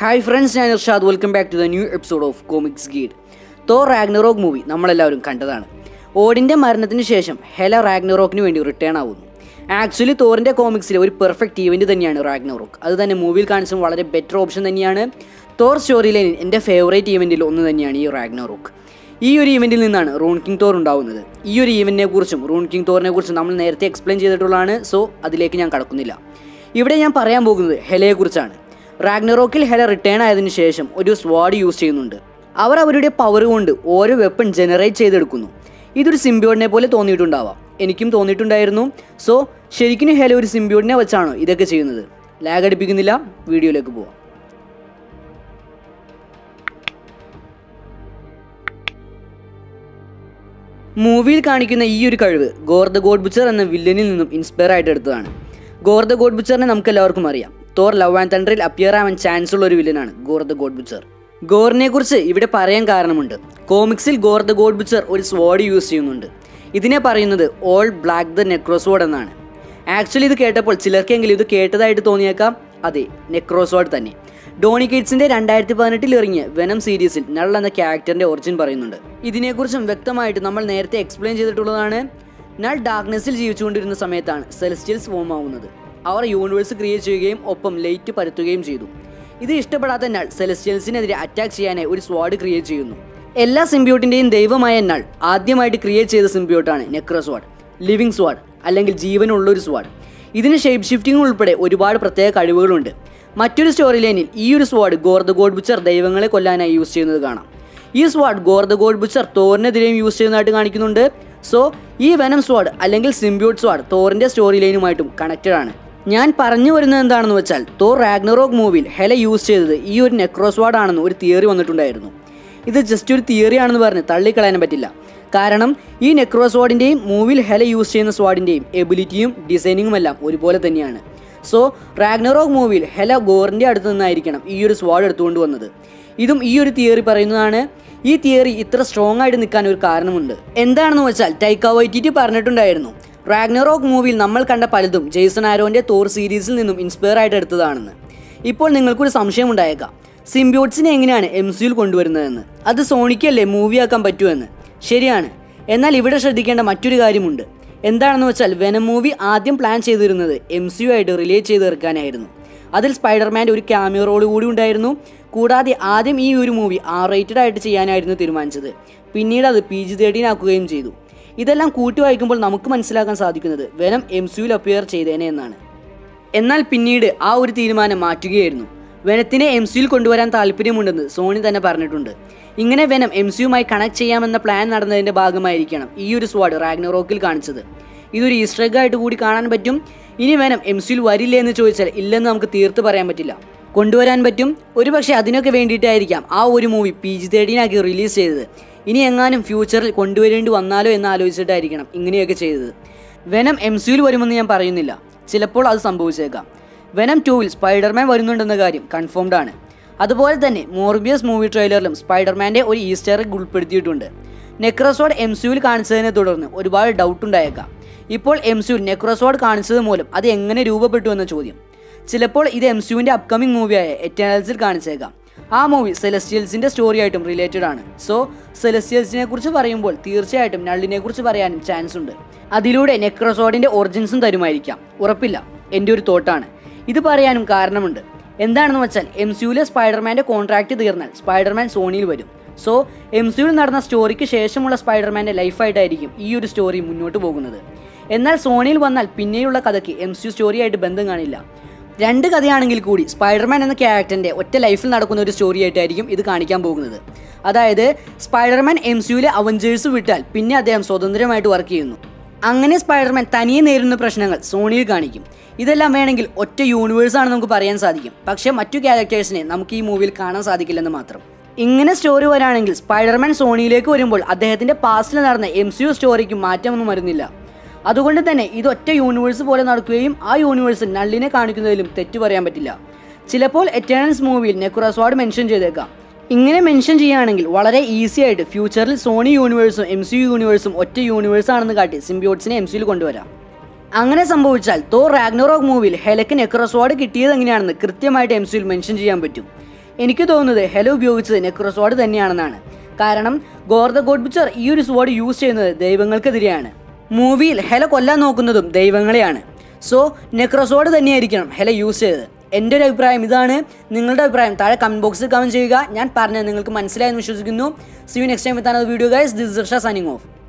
hi friends ഞാൻ Irshad welcome back to the new episode of comics ഗീഡ് Thor Ragnarok movie നമ്മളെല്ലാവരും കണ്ടതാണ് ഓഡിൻ്റെ മരണത്തിന് ശേഷം ഹെല റാഗ്നറോക്കിന് വേണ്ടി റിട്ടേൺ ആവുന്നു ആക്ച്വലി തോറിൻ്റെ കോമിക്സിലെ ഒരു പെർഫെക്റ്റ് ഈവൻറ്റ് തന്നെയാണ് റാഗ്നറോക്ക് അത് തന്നെ മൂവിയിൽ കാണിച്ചും വളരെ ബെറ്റർ ഓപ്ഷൻ തന്നെയാണ് തോർ സ്റ്റോറി ലൈനിൽ എൻ്റെ ഫേവറേറ്റ് ഈവൻറ്റിൽ ഒന്ന് തന്നെയാണ് ഈ റാഗ്നറോക്ക് ഈ ഒരു ഈവൻറ്റിൽ നിന്നാണ് റൂൺ കിങ് തോർ ഉണ്ടാവുന്നത് ഈ ഒരു ഈവൻറ്റിനെ കുറിച്ചും റൂൺ കിങ് തോറിനെ കുറിച്ചും നമ്മൾ നേരത്തെ എക്സ്പ്ലെയിൻ ചെയ്തിട്ടുള്ളതാണ് സോ അതിലേക്ക് ഞാൻ കടക്കുന്നില്ല ഇവിടെ ഞാൻ പറയാൻ പോകുന്നത് ഹെലയെക്കുറിച്ചാണ് റാഗ്നറോക്കിൽ ഹെല റിട്ടേൺ ആയതിനു ശേഷം ഒരു സ്വാഡ് യൂസ് ചെയ്യുന്നുണ്ട് അവർ അവരുടെ പവർ കൊണ്ട് ഓരോ വെപ്പൺ ജനറേറ്റ് ചെയ്തെടുക്കുന്നു ഇതൊരു സിംബിയോഡിനെ പോലെ തോന്നിയിട്ടുണ്ടാവാം എനിക്കും തോന്നിയിട്ടുണ്ടായിരുന്നു സോ ശരിക്കും ഹെല ഒരു സിംബിയോഡിനെ വെച്ചാണോ ഇതൊക്കെ ചെയ്യുന്നത് ലാഗ് അടിപ്പിക്കുന്നില്ല വീഡിയോയിലേക്ക് പോവാം മൂവിയിൽ കാണിക്കുന്ന ഈ ഒരു കഴിവ് ഗോർ ദ ഗോഡ് ബുച്ചർ എന്ന വില്ലനിൽ നിന്നും ഇൻസ്പയർ ആയിട്ട് എടുത്തതാണ് ഗോർ ദ ഗോഡ് ബുച്ചറിനെ നമുക്ക് എല്ലാവർക്കും അറിയാം തോർ ലവ് ആൻഡ് തണ്ടറിൽ അപ്പിയർ ആവാൻ ചാൻസ് ഉള്ള ഒരു വില്ലനാണ് ഗോർ ദ ഗോഡ് ബുച്ചർ ഗോറിനെ കുറിച്ച് ഇവിടെ പറയാൻ കാരണമുണ്ട് കോമിക്സിൽ ഗോർ ദ ഗോഡ് ബുച്ചർ ഒരു സ്വാഡ് യൂസ് ചെയ്യുന്നുണ്ട് ഇതിനെ പറയുന്നത് ഓൾ ബ്ലാക്ക് ദ നെക്രോസ്വാഡ് എന്നാണ് ആക്ച്വലി ഇത് കേട്ടപ്പോൾ ചിലർക്കെങ്കിലും ഇത് കേട്ടതായിട്ട് തോന്നിയേക്കാം അതെ നെക്രോസ്വാഡ് തന്നെ ഡോണി കിഡ്സിന്റെ രണ്ടായിരത്തി പതിനെട്ടിൽ ഇറങ്ങിയ വെനം സീരീസിൽ നൾ എന്ന ക്യാരക്ടറിന്റെ ഒറിജിൻ പറയുന്നുണ്ട് ഇതിനെക്കുറിച്ചും വ്യക്തമായിട്ട് നമ്മൾ നേരത്തെ എക്സ്പ്ലെയിൻ ചെയ്തിട്ടുള്ളതാണ് നൾ ഡാർക്ക്നെസ്സിൽ ജീവിച്ചുകൊണ്ടിരുന്ന സമയത്താണ് സെലസ്റ്റിയൽസ് ഫോം ആവുന്നത് അവർ യൂണിവേഴ്സ് ക്രിയേറ്റ് ചെയ്യുകയും ഒപ്പം ലൈറ്റ് പരത്തുകയും ചെയ്തു ഇത് ഇഷ്ടപ്പെടാത്ത നൾ സെലസ്റ്റിയൽസിനെതിരെ അറ്റാക്ക് ചെയ്യാനായി ഒരു സ്വാഡ് ക്രിയേറ്റ് ചെയ്യുന്നു എല്ലാ സിംബ്യൂട്ടിന്റെയും ദൈവമായ നൾ ആദ്യമായിട്ട് ക്രിയേറ്റ് ചെയ്ത സിംബ്യൂട്ടാണ് നെക്രോ സ്വാഡ് ലിവിങ് സ്വാഡ് അല്ലെങ്കിൽ ജീവനുള്ള ഒരു സ്വാഡ് ഇതിന് ഷേപ്പ് ഷിഫ്റ്റിംഗ് ഉൾപ്പെടെ ഒരുപാട് പ്രത്യേക കഴിവുകളുണ്ട് മറ്റൊരു സ്റ്റോറി ലൈനിൽ ഈ ഒരു sword Gorr the god butcher ദൈവങ്ങളെ കൊല്ലാനായി യൂസ് ചെയ്യുന്നത് കാണാം ഈ sword Gorr the god butcher തോറിനെതിരെയും യൂസ് ചെയ്യുന്നതായിട്ട് കാണിക്കുന്നുണ്ട് സോ ഈ വെനം സ്വാഡ് അല്ലെങ്കിൽ സിംബ്യൂട്ട് സ്വാഡ് തോറിന്റെ സ്റ്റോറി ലൈനുമായിട്ടും കണക്റ്റഡ് ആണ് ഞാൻ പറഞ്ഞു വരുന്നത് എന്താണെന്ന് വെച്ചാൽ തോർ റാഗ്നറോക്ക് മൂവിയിൽ ഹെല യൂസ് ചെയ്തത് ഈ ഒരു നെക്രോസ്വാഡ് ആണെന്ന് ഒരു തിയറി വന്നിട്ടുണ്ടായിരുന്നു ഇത് ജസ്റ്റ് ഒരു തിയറി ആണെന്ന് പറഞ്ഞ് തള്ളിക്കളയാൻ പറ്റില്ല കാരണം ഈ നെക്രോസ്വാഡിൻ്റെയും മൂവിൽ ഹെല യൂസ് ചെയ്യുന്ന സ്വാഡിൻ്റെയും എബിലിറ്റിയും ഡിസൈനിങ്ങും എല്ലാം ഒരുപോലെ തന്നെയാണ് സോ റാഗ്നറോക്ക് മൂവിയിൽ ഹെല ഗോറിൻ്റെ അടുത്ത് നിന്നായിരിക്കണം ഈ ഒരു സ്വാഡ് എടുത്തുകൊണ്ട് വന്നത് ഇതും ഈ ഒരു തിയറി പറയുന്നതാണ് ഈ തിയറി ഇത്ര സ്ട്രോങ് ആയിട്ട് നിൽക്കാൻ ഒരു കാരണമുണ്ട് എന്താണെന്ന് വെച്ചാൽ ടൈക്ക വൈറ്റിറ്റി പറഞ്ഞിട്ടുണ്ടായിരുന്നു റാഗ്നറോക്ക് മൂവിയിൽ നമ്മൾ കണ്ട പലതും ജെയ്സൺ ആരോന്റെ തോർ സീരീസിൽ നിന്നും ഇൻസ്പയർ ആയിട്ട് എടുത്തതാണെന്ന് ഇപ്പോൾ നിങ്ങൾക്കൊരു സംശയം ഉണ്ടായേക്കാം സിംബ്യോട്സിനെ എങ്ങനെയാണ് എം സിയിൽ കൊണ്ടുവരുന്നതെന്ന് അത് സോണിക്കല്ലേ മൂവിയാക്കാൻ പറ്റുമെന്ന് ശരിയാണ് എന്നാൽ ഇവിടെ ശ്രദ്ധിക്കേണ്ട മറ്റൊരു കാര്യമുണ്ട് എന്താണെന്ന് വെച്ചാൽ വെനം മൂവി ആദ്യം പ്ലാൻ ചെയ്തിരുന്നത് എം സി യു ആയിട്ട് റിലേറ്റ് ചെയ്ത് തീർക്കാനായിരുന്നു അതിൽ സ്പൈഡർമാൻ്റെ ഒരു ക്യാമിയോ റോൾ കൂടി ഉണ്ടായിരുന്നു കൂടാതെ ആദ്യം ഈ ഒരു മൂവി ആർ റേറ്റഡ് ആയിട്ട് ചെയ്യാനായിരുന്നു തീരുമാനിച്ചത് പിന്നീട് അത് പി ജി തേർട്ടീൻ ആക്കുകയും ചെയ്തു ഇതെല്ലാം കൂട്ടി വായിക്കുമ്പോൾ നമുക്ക് മനസ്സിലാക്കാൻ സാധിക്കുന്നത് വെനം എം സിയുൽ അപ്പിയർ ചെയ്തേനെ എന്നാണ് എന്നാൽ പിന്നീട് ആ ഒരു തീരുമാനം മാറ്റുകയായിരുന്നു വെനത്തിനെ എം സിയിൽ കൊണ്ടുവരാൻ താല്പര്യമുണ്ടെന്ന് സോണി തന്നെ പറഞ്ഞിട്ടുണ്ട് ഇങ്ങനെ വെനം എം സിയുമായി കണക്ട് ചെയ്യാമെന്ന പ്ലാൻ നടന്നതിന്റെ ഭാഗമായിരിക്കണം ഈ ഒരു സ്വാഡ് റാഗ്നറോക്കിൽ കാണിച്ചത് ഇതൊരു ഈസ്റ്റർ egg ആയിട്ട് കൂടി കാണാൻ പറ്റും ഇനി വെനം എം സിയിൽ വരില്ല എന്ന് ചോദിച്ചാൽ ഇല്ലെന്ന് നമുക്ക് തീർത്ത് പറയാൻ പറ്റില്ല കൊണ്ടുവരാൻ പറ്റും ഒരുപക്ഷെ അതിനൊക്കെ വേണ്ടിയിട്ടായിരിക്കാം ആ ഒരു മൂവി പി ജി തേർട്ടീനാക്കി റിലീസ് ചെയ്തത് ഇനി എങ്ങാനും ഫ്യൂച്ചറിൽ കൊണ്ടുവരേണ്ടി വന്നാലോ എന്ന് ആലോചിച്ചിട്ടായിരിക്കണം ഇങ്ങനെയൊക്കെ ചെയ്തത് വെനം എം സിയിൽ വരുമെന്ന് ഞാൻ പറയുന്നില്ല ചിലപ്പോൾ അത് സംഭവിച്ചേക്കാം വെനം ടൂവിൽ സ്പൈഡർമാൻ വരുന്നുണ്ടെന്ന കാര്യം കൺഫേംഡ് ആണ് അതുപോലെ തന്നെ മോർബിയസ് മൂവി ട്രെയിലറിലും സ്പൈഡർമാൻ്റെ ഒരു ഈസ്റ്റർ എഗ് ഉൾപ്പെടുത്തിയിട്ടുണ്ട് നെക്രോസോഡ് എം സിയുൽ കാണിച്ചതിനെ തുടർന്ന് ഒരുപാട് ഡൗട്ട് ഉണ്ടായേക്കാം ഇപ്പോൾ എം സിയുൽ നെക്രോസോഡ് കാണിച്ചത് മൂലം അത് എങ്ങനെ രൂപപ്പെട്ടു എന്ന ചോദ്യം ചിലപ്പോൾ ഇത് എം സിയുവിൻ്റെ അപ്കമിംഗ് മൂവിയായ എറ്റേണൽസിൽ കാണിച്ചേക്കാം ആ മൂവി സെലസ്റ്റിയൽസിൻ്റെ സ്റ്റോറി ആയിട്ടും റിലേറ്റഡ് ആണ് സോ സെലസ്റ്റിയൽസിനെ കുറിച്ച് പറയുമ്പോൾ തീർച്ചയായിട്ടും നള്ളിനെ കുറിച്ച് പറയാനും ചാൻസ് ഉണ്ട് അതിലൂടെ നെക്രോസോഡിൻ്റെ ഒറിജിൻസും തരുമായിരിക്കാം ഉറപ്പില്ല എൻ്റെ ഒരു തോട്ടാണ് ഇത് പറയാനും കാരണമുണ്ട് എന്താണെന്ന് വെച്ചാൽ എം സിയുലെ സ്പൈഡർമാൻ്റെ കോൺട്രാക്റ്റ് തീർന്നാൽ സ്പൈഡർമാൻ സോണിയിൽ വരും സോ എം സിയുൽ നടന്ന സ്റ്റോറിക്ക് ശേഷമുള്ള സ്പൈഡർമാൻ്റെ ലൈഫായിട്ടായിരിക്കും ഈ ഒരു സ്റ്റോറി മുന്നോട്ട് പോകുന്നത് എന്നാൽ സോണിയിൽ വന്നാൽ പിന്നെയുള്ള കഥയ്ക്ക് എം സി യു സ്റ്റോറിയായിട്ട് ബന്ധം കാണില്ല രണ്ട് കഥയാണെങ്കിൽ കൂടി സ്പൈഡർമാൻ എന്ന ക്യാരക്ടറിൻ്റെ ഒറ്റ ലൈഫിൽ നടക്കുന്ന ഒരു സ്റ്റോറി ആയിട്ടായിരിക്കും ഇത് കാണിക്കാൻ പോകുന്നത് അതായത് സ്പൈഡർമാൻ എം സിയുലെ അവഞ്ചേഴ്സ് വിട്ടാൽ പിന്നെ അദ്ദേഹം സ്വതന്ത്രമായിട്ട് വർക്ക് ചെയ്യുന്നു അങ്ങനെ സ്പൈഡർമാൻ തനിയെ നേരിടുന്ന പ്രശ്നങ്ങൾ സോണിയിൽ കാണിക്കും ഇതെല്ലാം വേണമെങ്കിൽ ഒറ്റ യൂണിവേഴ്സ് ആണെന്ന് നമുക്ക് പറയാൻ സാധിക്കും പക്ഷേ മറ്റു ക്യാരക്ടേഴ്സിനെ നമുക്ക് ഈ മൂവിയിൽ കാണാൻ സാധിക്കില്ലെന്ന് മാത്രം ഇങ്ങനെ സ്റ്റോറി വരാണെങ്കിൽ സ്പൈഡർമാൻ സോണിയിലേക്ക് വരുമ്പോൾ അദ്ദേഹത്തിന്റെ പാസ്റ്റിൽ നടന്ന എം സി യു സ്റ്റോറിക്ക് മാറ്റമൊന്നും വരുന്നില്ല അതുകൊണ്ട് തന്നെ ഇത് ഒറ്റ യൂണിവേഴ്സ് പോലെ നടക്കുകയും ആ യൂണിവേഴ്സിൽ നള്ളിനെ കാണിക്കുന്നതിലും തെറ്റു പറയാൻ പറ്റില്ല ചിലപ്പോൾ എറ്റേണൽസ് മൂവിയിൽ നെക്കുറസ്വാഡ് മെൻഷൻ ചെയ്തേക്കാം ഇങ്ങനെ മെൻഷൻ ചെയ്യുകയാണെങ്കിൽ വളരെ ഈസി ആയിട്ട് ഫ്യൂച്ചറിൽ സോണി യൂണിവേഴ്സും എം സി യു യൂണിവേഴ്സും ഒറ്റ യൂണിവേഴ്സ് ആണെന്ന് കാട്ടി സിംബിയോട്സിനെ എം സിയിൽ കൊണ്ടുവരാം അങ്ങനെ സംഭവിച്ചാൽ തോർ റാഗ്നറോക്ക് മൂവിയിൽ ഹെലക്ക് നെക്രോസ്വാഡ് കിട്ടിയത് എങ്ങനെയാണെന്ന് കൃത്യമായിട്ട് എം സിയിൽ മെൻഷൻ ചെയ്യാൻ പറ്റും എനിക്ക് തോന്നുന്നത് ഹെലോ ഉപയോഗിച്ചത് നെക്രോസോഡ് തന്നെയാണെന്നാണ് കാരണം ഗോർ ദ ഗോഡ് ബുച്ചർ ഈ ഒരു സ്വാഡ് യൂസ് ചെയ്യുന്നത് ദൈവങ്ങൾക്കെതിരെയാണ് മൂവിയിൽ ഹെല കൊല്ലാൻ നോക്കുന്നതും ദൈവങ്ങളെയാണ് സോ നെക്രോസോഡ് തന്നെയായിരിക്കണം ഹെല യൂസ് ചെയ്തത് എൻ്റെ ഒരു അഭിപ്രായം ഇതാണ് നിങ്ങളുടെ അഭിപ്രായം താഴെ കമൻറ്റ് ബോക്സിൽ കമൻറ്റ് ചെയ്യുക ഞാൻ പറഞ്ഞത് നിങ്ങൾക്ക് മനസ്സിലായെന്ന് വിശ്വസിക്കുന്നു see you next time with an video guys this Irshad signing of